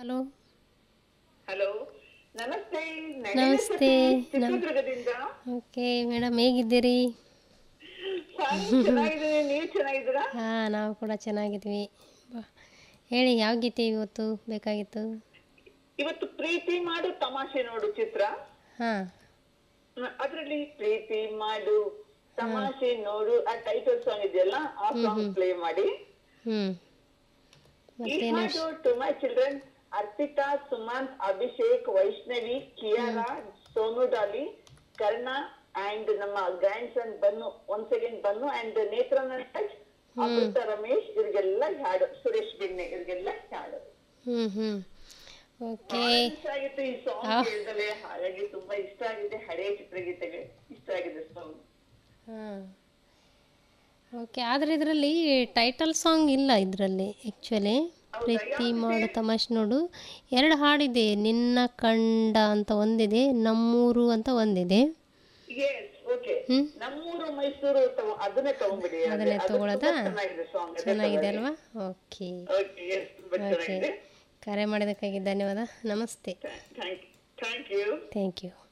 Hello hello ನಮಸ್ತೆ ನಮಸ್ತೆ. ಚಿತ್ರದುರ್ಗದಿಂದ ಓಕೆ ಮೇಡಮ್ ಹೇಗಿದ್ದೀರಿ ನಾನು ಚೆನ್ನಾಗಿದ್ದೀನಿ ನೀವು ಚೆನ್ನಾಗಿದ್ದೀರಾ ಹಾಂ ನಾವು ಕೂಡ ಚೆನ್ನಾಗಿದ್ವಿ ಬ- ಹೇಳಿ ಯಾವ ಗೀತೆ ಇವತ್ತು ಬೇಕಾಗಿತ್ತು ಇವತ್ತು ಪ್ರೀತಿ ಮಾಡು ತಮಾಷೆ ನೋಡು ಚಿತ್ರ ಹಾಂ ಅದರಲ್ಲಿ ಪ್ರೀತಿ ಮಾಡು ತಮಾಷೆ ನೋಡು ಆ ಟೈಟಲ್ ಸಾಂಗ್ ಇದೆಯಲ್ಲ ಆ ಸಾಂಗ್ ಪ್ಲೇ ಮಾಡಿ ಹ್ಞೂ ಈ ಮತ್ತೇನು ಹಾಡು to my children Arpitha Sumanth Abhishek Vaishnavi Kiara Sonu Dolly Karna and ನಮ್ಮ grandson Bannu one second Bannu and ನೇತ್ರನ ಟಚ್ ಅಮೃತ ರಮೇಶ್ ಇವ್ರಿಗೆಲ್ಲ ಹಾಡು ಸುರೇಶ್ ಬೆಣ್ಣೆ ಇವ್ರಿಗೆಲ್ಲ ಹಾಡು ಹ್ಞೂ ಹ್ಞೂ ಓಕೆ ಬಹಳ ಇಷ್ಟ ಆಗಿತ್ತು ಈ ಸಾಂಗ್ ಕೇಳಿದಲೆ ಹಾಗಾಗಿ ತುಂಬಾ ಇಷ್ಟ ಆಗಿದೆ ಹಳೆಯ ಚಿತ್ರಗೀತೆಗೆ ಇಷ್ಟ ಆಗಿದೆ ಸಾಂಗ್ ಹಾಂ ಓಕೆ ಆದರೆ ಇದರಲ್ಲಿ ಟೈಟಲ್ ಸಾಂಗ್ ಇಲ್ಲ ಇದರಲ್ಲಿ ಆ್ಯಕ್ಚುಲಿ ಪ್ರೀತಿ ಮಾಡು ತಮಾಷೆ ನೋಡು ಎರಡು ಹಾಡಿದೆ ನಿನ್ನ ಕಂಡ ಅಂತ ಒಂದಿದೆ ನಮ್ಮೂರು ಅಂತ ಒಂದಿದೆ ಎಸ್ ಓಕೆ ಹ್ಮ್. ನಮ್ಮೂರು ಮೈಸೂರು ತಗೊ- ಅದನ್ನೇ ತಗೊಂಬಿಡಿ ಅದು- ಅದನ್ನೇ ಅದು ತಗೊಳ್ಳೋದಾ? ತುಂಬಾ ಚೆನ್ನಾಗಿದೆ ಸಾಂಗ್ ಚೆನ್ನಾಗಿದೆ ಅಲ್ವಾ ಓಕೆ ಓಕೆ ಎಸ್ ತುಂಬಾ ಓಕೆ ಚೆನ್ನಾಗಿದೆ ಕರೆ ಮಾಡಿದ್ದಕ್ಕಾಗಿ ಧನ್ಯವಾದ ನಮಸ್ತೆ thank thank you thank you